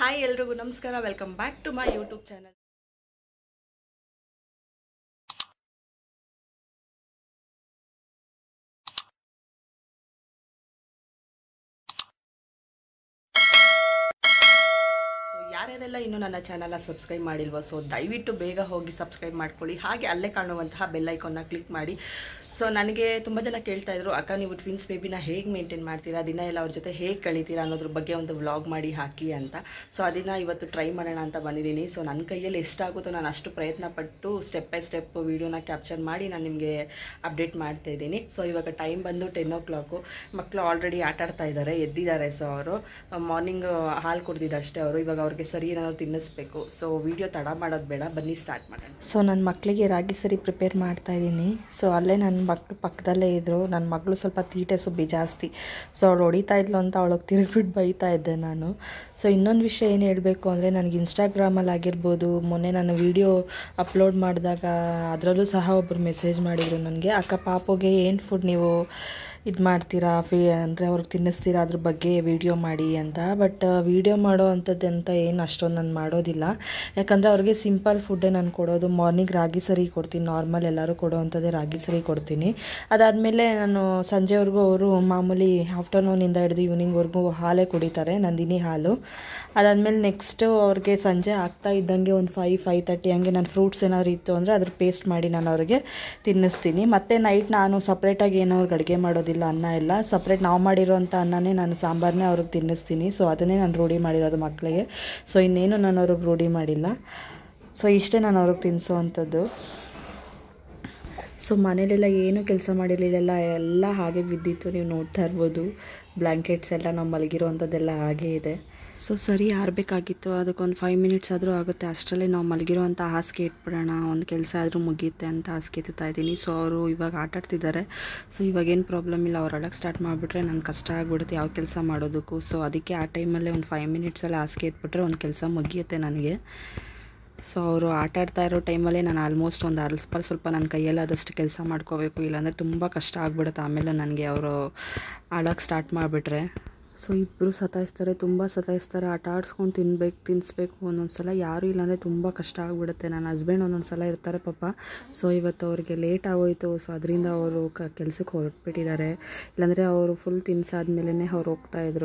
hi ಎಲ್ರಿಗೂ ನಮಸ್ಕಾರ welcome back to my YouTube channel ಯಾರ್ಯಾರೆಲ್ಲ ಇನ್ನೂ ನನ್ನ ಚಾನಲ್ನ ಸಬ್ಸ್ಕ್ರೈಬ್ ಮಾಡಿಲ್ವೋ ಸೊ ದಯವಿಟ್ಟು ಬೇಗ ಹೋಗಿ ಸಬ್ಸ್ಕ್ರೈಬ್ ಮಾಡ್ಕೊಳ್ಳಿ ಹಾಗೆ ಅಲ್ಲೇ ಕಾಣುವಂತಹ ಬೆಲ್ ಐಕಾನ್ನ ಕ್ಲಿಕ್ ಮಾಡಿ ಸೊ ನನಗೆ ತುಂಬ ಜನ ಕೇಳ್ತಾ ಇದ್ರು ಅಕ್ಕ ನೀವು ಟ್ವಿನ್ಸ್ ಬೇಬಿನ ಹೇಗೆ ಮೇಂಟೈನ್ ಮಾಡ್ತೀರಾ ದಿನ ಎಲ್ಲ ಅವ್ರ ಜೊತೆ ಹೇಗೆ ಕಳಿತೀರಾ ಅನ್ನೋದ್ರ ಬಗ್ಗೆ ಒಂದು ವ್ಲಾಗ್ ಮಾಡಿ ಹಾಕಿ ಅಂತ ಸೊ ಅದನ್ನು ಇವತ್ತು ಟ್ರೈ ಮಾಡೋಣ ಅಂತ ಬಂದಿದ್ದೀನಿ ಸೊ ನನ್ನ ಕೈಯಲ್ಲಿ ಎಷ್ಟಾಗುತ್ತೋ ನಾನು ಅಷ್ಟು ಪ್ರಯತ್ನ ಪಟ್ಟು ಸ್ಟೆಪ್ ಬೈ ಸ್ಟೆಪ್ ವೀಡಿಯೋನ ಕ್ಯಾಪ್ಚರ್ ಮಾಡಿ ನಾನು ನಿಮಗೆ ಅಪ್ಡೇಟ್ ಮಾಡ್ತಾ ಇದ್ದೀನಿ ಸೊ ಇವಾಗ ಟೈಮ್ ಬಂದು ಟೆನ್ ಓ ಕ್ಲಾಕು ಮಕ್ಕಳು ಆಲ್ರೆಡಿ ಆಟ ಆಡ್ತಾ ಇದ್ದಾರೆ ಎದ್ದಿದ್ದಾರೆ ಸೊ ಅವರು ಮಾರ್ನಿಂಗ್ ಹಾಲು ಕುಡ್ದಿದ್ದು ಅಷ್ಟೇ ಅವರು ಇವಾಗ ಅವ್ರಿಗೆ ಸರಿ ಏನಾದ್ರು ತಿನ್ನಿಸ್ಬೇಕು ಸೊ ವಿಡಿಯೋ ತಡ ಮಾಡೋದು ಬೇಡ ಬನ್ನಿ ಸ್ಟಾರ್ಟ್ ಮಾಡೋಣ ಸೊ ನನ್ನ ಮಕ್ಕಳಿಗೆ ರಾಗಿ ಸರಿ ಪ್ರಿಪೇರ್ ಮಾಡ್ತಾ ಇದ್ದೀನಿ ಸೊ ಅಲ್ಲೇ ನನ್ನ ಮಕ್ಕಳು ಪಕ್ಕದಲ್ಲೇ ಇದ್ದರು ನನ್ನ ಮಗಳು ಸ್ವಲ್ಪ ತೀಟೆ ಸುಬ್ಬಿ ಜಾಸ್ತಿ ಸೊ ಅವಳು ಹೊಡಿತಾ ಇದ್ಲು ಅಂತ ಅವಳಿಗೆ ತಿರುಗಿಬಿಟ್ಟು ಬೈತಾ ಇದ್ದೆ ನಾನು ಸೊ ಇನ್ನೊಂದು ವಿಷಯ ಏನು ಹೇಳಬೇಕು ಅಂದರೆ ನನಗೆ ಇನ್ಸ್ಟಾಗ್ರಾಮಲ್ಲಿ ಆಗಿರ್ಬೋದು ಮೊನ್ನೆ ನಾನು ವೀಡಿಯೋ ಅಪ್ಲೋಡ್ ಮಾಡಿದಾಗ ಅದರಲ್ಲೂ ಸಹ ಒಬ್ಬರು ಮೆಸೇಜ್ ಮಾಡಿದರು ನನಗೆ ಅಕ್ಕ ಪಾಪುಗೆ ಏನು ಫುಡ್ ನೀವು ಇದು ಮಾಡ್ತೀರಾ ಫಿ ಅಂದರೆ ಅವ್ರಿಗೆ ತಿನ್ನಿಸ್ತೀರಾ ಅದ್ರ ಬಗ್ಗೆ ವೀಡಿಯೋ ಮಾಡಿ ಅಂತ ಬಟ್ ವೀಡಿಯೋ ಮಾಡೋ ಅಂಥದ್ದು ಅಂತ ಏನು ಅಷ್ಟೊಂದು ನಾನು ಮಾಡೋದಿಲ್ಲ ಯಾಕಂದರೆ ಅವ್ರಿಗೆ ಸಿಂಪಲ್ ಫುಡ್ಡೇ ನಾನು ಕೊಡೋದು ಮಾರ್ನಿಂಗ್ ರಾಗಿ ಸರಿ ಕೊಡ್ತೀನಿ ನಾರ್ಮಲ್ ಎಲ್ಲರೂ ಕೊಡೋ ಅಂಥದ್ದೇ ರಾಗಿ ಸರಿ ಕೊಡ್ತೀನಿ ಅದಾದಮೇಲೆ ನಾನು ಸಂಜೆವರೆಗೂ ಅವರು ಮಾಮೂಲಿ ಆಫ್ಟರ್ನೂನಿಂದ ಹಿಡಿದು ಈವ್ನಿಂಗ್ವರೆಗೂ ಹಾಲೇ ಕುಡಿತಾರೆ ನಂದಿನಿ ಹಾಲು ಅದಾದಮೇಲೆ ನೆಕ್ಸ್ಟು ಅವ್ರಿಗೆ ಸಂಜೆ ಆಗ್ತಾ ಇದ್ದಂಗೆ ಒಂದು ಫೈವ್ ಫೈವ್ ತರ್ಟಿ ಹಂಗೆ ನಾನು ಫ್ರೂಟ್ಸ್ ಏನಾದ್ರು ಇತ್ತು ಅಂದರೆ ಅದ್ರ ಪೇಸ್ಟ್ ಮಾಡಿ ನಾನು ಅವ್ರಿಗೆ ತಿನ್ನಿಸ್ತೀನಿ ಮತ್ತು ನೈಟ್ ನಾನು ಸಪ್ರೇಟಾಗಿ ಏನೋ ಅವ್ರಿಗೆ ಅಡುಗೆ ಮಾಡೋದಿಲ್ಲ ಅನ್ನ ಎಲ್ಲ ಸಪ್ರೇಟ್ ನಾವು ಮಾಡಿರೋಂಥ ಅನ್ನನೇ ನಾನು ಸಾಂಬಾರನ್ನೇ ಅವ್ರಿಗೆ ತಿನ್ನಿಸ್ತೀನಿ ಸೊ ಅದನ್ನೇ ನಾನು ರೂಢಿ ಮಾಡಿರೋದು ಮಕ್ಕಳಿಗೆ ಸೊ ಇನ್ನೇನು ನಾನು ಅವ್ರಿಗೆ ರೂಢಿ ಮಾಡಿಲ್ಲ ಸೊ ಇಷ್ಟೇ ನಾನು ಅವ್ರಿಗೆ ತಿನ್ನಿಸೋ ಅಂಥದ್ದು ಸೊ ಮನೇಲೆಲ್ಲ ಏನೂ ಕೆಲಸ ಮಾಡಿರಲಿಲ್ಲ ಎಲ್ಲ ಹಾಗೆ ಬಿದ್ದಿತ್ತು ನೀವು ನೋಡ್ತಾ ಇರ್ಬೋದು ಬ್ಲ್ಯಾಂಕೆಟ್ಸ್ ಎಲ್ಲ ನಾವು ಮಲಗಿರೋ ಅಂಥದ್ದೆಲ್ಲ ಹಾಗೇ ಇದೆ ಸೊ ಸರಿ ಆರಬೇಕಾಗಿತ್ತು ಅದಕ್ಕೊಂದು ಫೈವ್ ಮಿನಿಟ್ಸ್ ಆದರೂ ಆಗುತ್ತೆ ಅಷ್ಟರಲ್ಲೇ ನಾವು ಮಲಗಿರೋ ಅಂಥ ಹಾಸಿಗೆ ಇಟ್ಬಿಡೋಣ ಒಂದು ಕೆಲಸ ಆದರೂ ಮುಗಿಯುತ್ತೆ ಅಂತ ಹಾಸಿಗೆ ಎತ್ತುತ್ತಾ ಇದ್ದೀನಿ ಸೊ ಅವರು ಇವಾಗ ಆಟ ಆಡ್ತಿದ್ದಾರೆ ಸೊ ಇವಾಗೇನು ಪ್ರಾಬ್ಲಮ್ ಇಲ್ಲ ಅವ್ರು ಅಳಕ್ಕೆ ಸ್ಟಾರ್ಟ್ ಮಾಡಿಬಿಟ್ರೆ ನನಗೆ ಕಷ್ಟ ಆಗ್ಬಿಡುತ್ತೆ ಯಾವ ಕೆಲಸ ಮಾಡೋದಕ್ಕೂ ಸೊ ಅದಕ್ಕೆ ಆ ಟೈಮಲ್ಲೇ ಒಂದು ಫೈವ್ ಮಿನಿಟ್ಸಲ್ಲಿ ಹಾಸಿಗೆ ಎತ್ಬಿಟ್ರೆ ಒಂದು ಕೆಲಸ ಮುಗಿಯುತ್ತೆ ನನಗೆ ಸೊ ಅವರು ಆಟ ಆಡ್ತಾ ಇರೋ ಟೈಮಲ್ಲೇ ನಾನು ಆಲ್ಮೋಸ್ಟ್ ಒಂದು ಅಲ್ಪ ಸ್ವಲ್ಪ ನನ್ನ ಕೈಯಲ್ಲಿ ಆದಷ್ಟು ಕೆಲಸ ಮಾಡ್ಕೋಬೇಕು ಇಲ್ಲಾಂದರೆ ತುಂಬ ಕಷ್ಟ ಆಗ್ಬಿಡುತ್ತೆ ಆಮೇಲೆ ನನಗೆ ಅವರು ಆಡೋಕ್ಕೆ ಸ್ಟಾರ್ಟ್ ಮಾಡಿಬಿಟ್ರೆ ಸೊ ಇಬ್ಬರು ಸತಾಯಿಸ್ತಾರೆ ತುಂಬ ಸತಾಯಿಸ್ತಾರೆ ಆಟ ಆಡಿಸ್ಕೊಂಡು ತಿನ್ಬೇಕು ತಿನ್ನಿಸ್ಬೇಕು ಒಂದೊಂದು ಸಲ ಯಾರೂ ಇಲ್ಲಾಂದರೆ ತುಂಬ ಕಷ್ಟ ಆಗಿಬಿಡುತ್ತೆ ನನ್ನ ಹಸ್ಬೆಂಡ್ ಒಂದೊಂದು ಸಲ ಇರ್ತಾರೆ ಪಾಪ ಸೊ ಇವತ್ತು ಅವ್ರಿಗೆ ಲೇಟ್ ಆಗೋಯ್ತು ಸೊ ಅದರಿಂದ ಅವರು ಕ ಕೆಲಸಕ್ಕೆ ಹೊರಟ್ಬಿಟ್ಟಿದ್ದಾರೆ ಇಲ್ಲಾಂದರೆ ಅವರು ಫುಲ್ ತಿನ್ಸಾದ್ಮೇಲೆ ಅವ್ರು ಹೋಗ್ತಾಯಿದ್ರು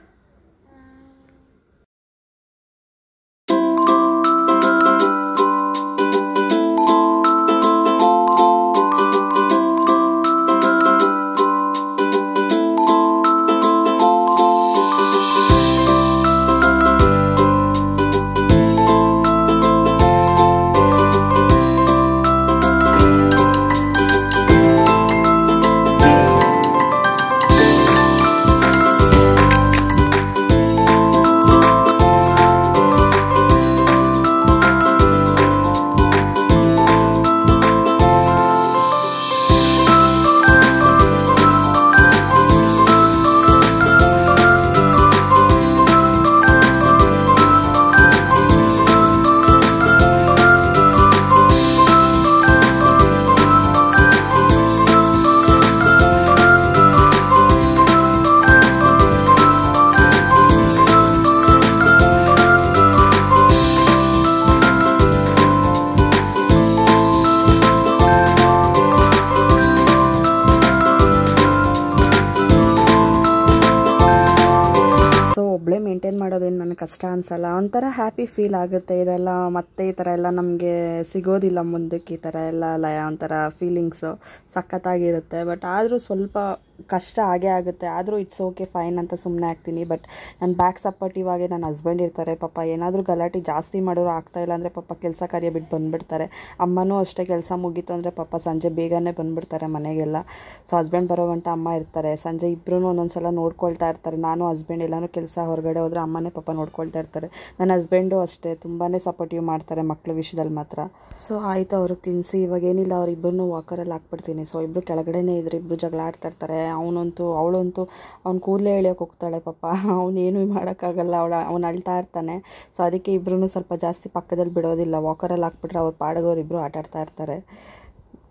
ಸೊ ಒಬ್ಬಳೇ ಮೇಂಟೈನ್ ಮಾಡೋದೇನು ನನಗೆ ಕಷ್ಟ ಅನ್ಸಲ್ಲ ಒಂಥರ ಹ್ಯಾಪಿ ಫೀಲ್ ಆಗುತ್ತೆ ಇದೆಲ್ಲ ಮತ್ತೆ ಈ ಥರ ಎಲ್ಲ ನಮಗೆ ಸಿಗೋದಿಲ್ಲ ಮುಂದಕ್ಕೆ ಈ ಥರ ಎಲ್ಲ ಲಯ ಒಂಥರ ಫೀಲಿಂಗ್ಸು ಸಖತ್ತಾಗಿರುತ್ತೆ ಬಟ್ ಆದರೂ ಸ್ವಲ್ಪ ಕಷ್ಟ ಆಗೇ ಆಗುತ್ತೆ ಆದರೂ ಇಟ್ಸ್ ಓಕೆ ಫೈನ್ ಅಂತ ಸುಮ್ಮನೆ ಆಗ್ತೀನಿ ಬಟ್ ನನ್ನ ಬ್ಯಾಕ್ ಸಪೋರ್ಟಿವ್ ನನ್ನ ಹಸ್ಬೆಂಡ್ ಇರ್ತಾರೆ ಪಾಪ ಏನಾದರೂ ಗಲಾಟೆ ಜಾಸ್ತಿ ಮಾಡೋರು ಆಗ್ತಾ ಇಲ್ಲ ಅಂದರೆ ಪಾಪ ಕೆಲಸ ಕಾರ್ಯ ಬಿಟ್ಟು ಬಂದುಬಿಡ್ತಾರೆ ಅಮ್ಮನೂ ಅಷ್ಟೇ ಕೆಲಸ ಮುಗೀತು ಅಂದರೆ ಪಾಪ ಸಂಜೆ ಬೇಗನೆ ಬಂದುಬಿಡ್ತಾರೆ ಮನೆಗೆಲ್ಲ ಸೊ ಹಸ್ಬೆಂಡ್ ಬರೋ ಗಂಟ ಅಮ್ಮ ಇರ್ತಾರೆ ಸಂಜೆ ಇಬ್ಬರೂ ಒಂದೊಂದು ಸಲ ನೋಡ್ಕೊಳ್ತಾ ಇರ್ತಾರೆ ನಾನು ಹಸ್ಬೆಂಡ್ ಎಲ್ಲನೂ ಕೆಲಸ ಹೊರಗಡೆ ಹೋದರೆ ಅಮ್ಮನೇ ಪಾಪ ನೋಡ್ಕೊಳ್ತಾ ಇರ್ತಾರೆ ನನ್ನ ಹಸ್ಬೆಂಡು ಅಷ್ಟೇ ತುಂಬಾ ಸಪೋರ್ಟಿವ್ ಮಾಡ್ತಾರೆ ಮಕ್ಳ ವಿಷಯದಲ್ಲಿ ಮಾತ್ರ ಸೊ ಆಯಿತು ಅವ್ರಿಗೆ ತಿನ್ನಿಸಿ ಇವಾಗ ಏನಿಲ್ಲ ಅವ್ರಿಬ್ಬರನ್ನೂ ವಾಕರಲ್ಲಿ ಹಾಕ್ಬಿಡ್ತೀನಿ ಸೊ ಇಬ್ಬರು ಕೆಳಗಡೆನೇ ಇದ್ರು ಇಬ್ಬರು ಜಗಳ ಆಡ್ತಾ ಇರ್ತಾರೆ ಅವನಂತೂ ಅವಳಂತೂ ಅವ್ನು ಕೂದಲೇ ಎಳಿಯೋಕೆ ಹೋಗ್ತಾಳೆ ಪಾಪ ಅವನೇನು ಮಾಡೋಕ್ಕಾಗಲ್ಲ ಅವಳ ಅವ್ನು ಅಳ್ತಾ ಇರ್ತಾನೆ ಸೊ ಅದಕ್ಕೆ ಇಬ್ಬರೂ ಸ್ವಲ್ಪ ಜಾಸ್ತಿ ಪಕ್ಕದಲ್ಲಿ ಬಿಡೋದಿಲ್ಲ ವಾಕರಲ್ಲಿ ಹಾಕ್ಬಿಟ್ರೆ ಅವ್ರ ಪಾಡಿಗೆ ಇಬ್ಬರು ಆಟ ಆಡ್ತಾ ಇರ್ತಾರೆ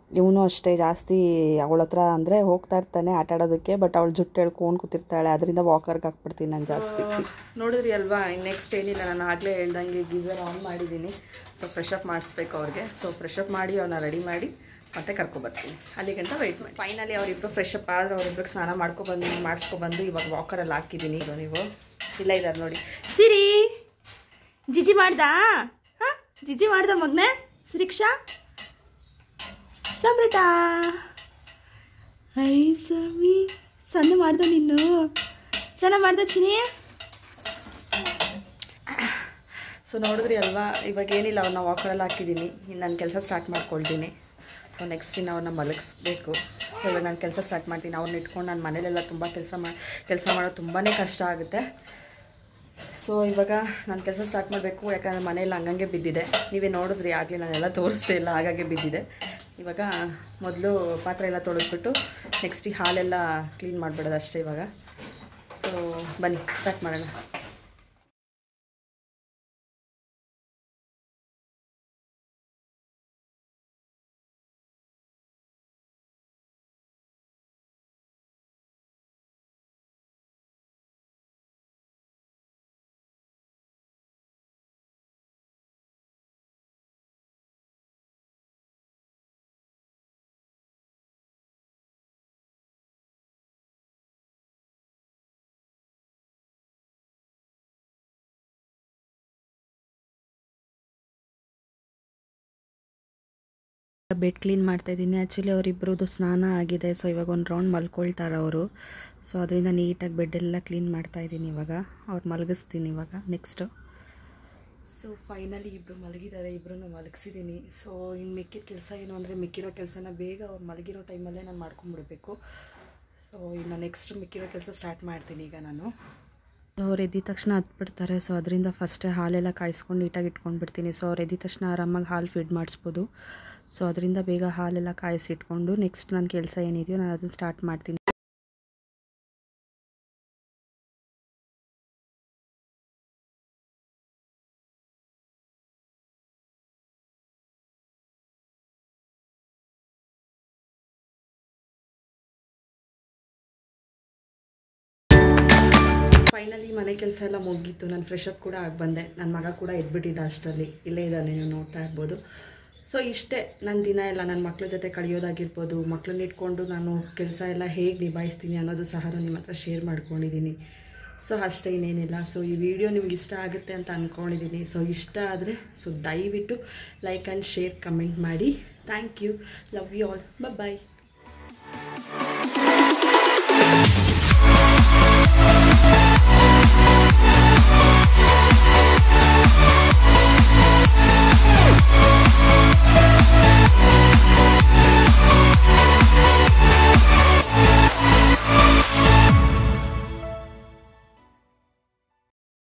ಇವನು ಅಷ್ಟೇ ಜಾಸ್ತಿ ಅವಳ ಹತ್ರ ಅಂದರೆ ಹೋಗ್ತಾ ಇರ್ತಾನೆ ಆಟ ಆಡೋದಕ್ಕೆ ಬಟ್ ಅವಳು ಜುಟ್ಟು ಹೇಳ್ಕೊಂಡು ಕೂತಿರ್ತಾಳೆ ಅದರಿಂದ ವಾಕರ್ಗೆ ಹಾಕ್ಬಿಡ್ತೀನಿ ನಾನು ಜಾಸ್ತಿ ನೋಡಿದ್ರಿ ಅಲ್ವಾ ನೆಕ್ಸ್ಟ್ ಏನಿಲ್ಲ ನಾನು ಆಗಲೇ ಹೇಳ್ದಂಗೆ ಗೀಸರ್ ಆನ್ ಮಾಡಿದ್ದೀನಿ ಸೊ ಫ್ರೆಶ್ ಅಪ್ ಮಾಡಿಸ್ಬೇಕು ಅವ್ರಿಗೆ ಸೊ ಫ್ರೆಶ್ ಅಪ್ ಮಾಡಿ ಅವ್ರನ್ನ ರೆಡಿ ಮಾಡಿ ಮತ್ತೆ ಕರ್ಕೊಬರ್ತೀನಿ ಅಲ್ಲಿಗಂಟ ವೆಯ್ಟ್ ಮಾಡಿ ಫೈನಲಿ ಅವರಿಬ್ಬರು ಫ್ರೆಶ್ ಅಪ್ ಆದರೆ ಅವರಿಬ್ರಿಗೆ ಸ್ನಾನ ಮಾಡ್ಕೊಬಂದು ಮಾಡಿಸ್ಕೊಬಂದು ಇವಾಗ ವಾಕರಲ್ಲಿ ಹಾಕಿದ್ದೀನಿ ಇದು ನೀವು ಇಲ್ಲ ಇದ್ದಾರೆ ನೋಡಿ ಸಿರಿ ಜಿಜಿ ಮಾಡ್ದಾ ಹಾಂ ಜಿಜಿ ಮಾಡ್ದ ಮಗನೇ ಸಿರಿಕ್ಷಾ ಸಮ್ರಟ ಐ ಸಮಿ ಸಣ್ಣ ಮಾಡ್ದ ನೀನು ಚೆನ್ನಾಗಿ ಮಾಡ್ದ ಚಿನಿ ಸೊ ನೋಡಿದ್ರಿ ಅಲ್ವಾ ಇವಾಗ ಏನಿಲ್ಲ ಅವ್ರನ್ನ ವಾಕರಲ್ಲಿ ಹಾಕಿದ್ದೀನಿ ಇನ್ನು ನಾನು ಕೆಲಸ ಸ್ಟಾರ್ಟ್ ಮಾಡ್ಕೊಳ್ತೀನಿ ಸೊ ನೆಕ್ಸ್ಟ್ ಇನ್ನು ಅವ್ರನ್ನ ಮಲಗಿಸ್ಬೇಕು ಸೊ ಇವಾಗ ನಾನು ಕೆಲಸ ಸ್ಟಾರ್ಟ್ ಮಾಡ್ತೀನಿ ಅವ್ರನ್ನ ಇಟ್ಕೊಂಡು ನಾನು ಮನೇಲೆಲ್ಲ ತುಂಬ ಕೆಲಸ ಮಾಡಿ ಕೆಲಸ ಮಾಡೋದು ತುಂಬಾ ಕಷ್ಟ ಆಗುತ್ತೆ ಸೊ ಇವಾಗ ನಾನು ಕೆಲಸ ಸ್ಟಾರ್ಟ್ ಮಾಡಬೇಕು ಯಾಕಂದರೆ ಮನೆಯಲ್ಲಿ ಹಂಗಂಗೆ ಬಿದ್ದಿದೆ ನೀವೇ ನೋಡಿದ್ರಿ ಆಗಲಿ ನಾನೆಲ್ಲ ತೋರಿಸ್ದೇ ಇಲ್ಲ ಹಾಗಾಗಿ ಬಿದ್ದಿದೆ ಇವಾಗ ಮೊದಲು ಪಾತ್ರೆ ಎಲ್ಲ ತೊಳೆದ್ಬಿಟ್ಟು ನೆಕ್ಸ್ಟ್ ಈ ಹಾಲೆಲ್ಲ ಕ್ಲೀನ್ ಮಾಡಿಬಿಡೋದು ಅಷ್ಟೇ ಇವಾಗ ಸೊ ಬನ್ನಿ ಸ್ಟಾರ್ಟ್ ಮಾಡೋಣ ಬೆಡ್ ಕ್ಲೀನ್ ಮಾಡ್ತಾ ಇದ್ದೀನಿ ಆ್ಯಕ್ಚುಲಿ ಅವರಿಬ್ಬರದು ಸ್ನಾನ ಆಗಿದೆ ಸೊ ಇವಾಗ ಒಂದು ರೌಂಡ್ ಮಲ್ಕೊಳ್ತಾರೆ ಅವರು ಸೊ ಅದರಿಂದ ನೀಟಾಗಿ ಬೆಡ್ಡೆಲ್ಲ ಕ್ಲೀನ್ ಮಾಡ್ತಾ ಇದ್ದೀನಿ ಇವಾಗ ಅವ್ರು ಮಲಗಿಸ್ತೀನಿ ಇವಾಗ ನೆಕ್ಸ್ಟು ಸೊ ಫೈನಲಿ ಇಬ್ಬರು ಮಲಗಿದ್ದಾರೆ ಇಬ್ಬರನ್ನು ಮಲಗಿಸಿದ್ದೀನಿ ಸೊ ಇನ್ನು ಮಿಕ್ಕಿದ ಕೆಲಸ ಏನು ಅಂದರೆ ಮಿಕ್ಕಿರೋ ಕೆಲಸನ ಬೇಗ ಅವ್ರು ಮಲಗಿರೋ ಟೈಮಲ್ಲೇ ನಾನು ಮಾಡ್ಕೊಂಡ್ಬಿಡ್ಬೇಕು ಸೊ ಇನ್ನು ನೆಕ್ಸ್ಟ್ ಮಿಕ್ಕಿರೋ ಕೆಲಸ ಸ್ಟಾರ್ಟ್ ಮಾಡ್ತೀನಿ ಈಗ ನಾನು ಅವ್ರು ಎದ್ದಿದ ತಕ್ಷಣ ಹತ್ಬಿಡ್ತಾರೆ ಸೊ ಅದರಿಂದ ಫಸ್ಟೇ ಹಾಲೆಲ್ಲ ಕಾಯಿಸ್ಕೊಂಡು ನೀಟಾಗಿ ಇಟ್ಕೊಂಡು ಬಿಡ್ತೀನಿ ಸೊ ಅವ್ರು ಎದ್ದಿದ ತಕ್ಷಣ ಆರಾಮಾಗಿ ಹಾಲು ಫೀಡ್ ಮಾಡಿಸ್ಬೋದು ಸೊ ಅದರಿಂದ ಬೇಗ ಹಾಲೆಲ್ಲ ಕಾಯಿಸಿ ಇಟ್ಕೊಂಡು ನೆಕ್ಸ್ಟ್ ನನ್ನ ಕೆಲಸ ಏನಿದೆಯೋ ನಾನು ಅದನ್ನು ಸ್ಟಾರ್ಟ್ ಮಾಡ್ತೀನಿ ಫೈನಲಿ ಮನೆ ಕೆಲಸ ಎಲ್ಲ ಮುಗೀತು ನಾನು ಫ್ರೆಶ್ ಅಪ್ ಕೂಡ ಆಗಿ ಬಂದೆ ನನ್ನ ಮಗ ಕೂಡ ಎದ್ಬಿಟ್ಟಿದ್ದ ಅಷ್ಟರಲ್ಲಿ ಇಲ್ಲೇ ಇದ್ದಾನೆ ನೀವು ನೋಡ್ತಾ ಇರ್ಬೋದು ಸೊ ಇಷ್ಟೇ ನನ್ನ ದಿನ ಎಲ್ಲ ನನ್ನ ಮಕ್ಳ ಜೊತೆ ಕಳೆಯೋದಾಗಿರ್ಬೋದು ಮಕ್ಳನ್ನ ಇಟ್ಕೊಂಡು ನಾನು ಕೆಲಸ ಎಲ್ಲ ಹೇಗೆ ನಿಭಾಯಿಸ್ತೀನಿ ಅನ್ನೋದು ಸಹ ನಿಮ್ಮ ಹತ್ರ ಶೇರ್ ಮಾಡ್ಕೊಂಡಿದ್ದೀನಿ ಸೊ ಅಷ್ಟೇ ಇನ್ನೇನಿಲ್ಲ ಸೊ ಈ ವಿಡಿಯೋ ನಿಮ್ಗೆ ಇಷ್ಟ ಆಗುತ್ತೆ ಅಂತ ಅಂದ್ಕೊಂಡಿದ್ದೀನಿ ಸೊ ಇಷ್ಟ ಆದರೆ ಸೊ ದಯವಿಟ್ಟು ಲೈಕ್ ಆ್ಯಂಡ್ ಶೇರ್ ಕಮೆಂಟ್ ಮಾಡಿ thank you love you all bye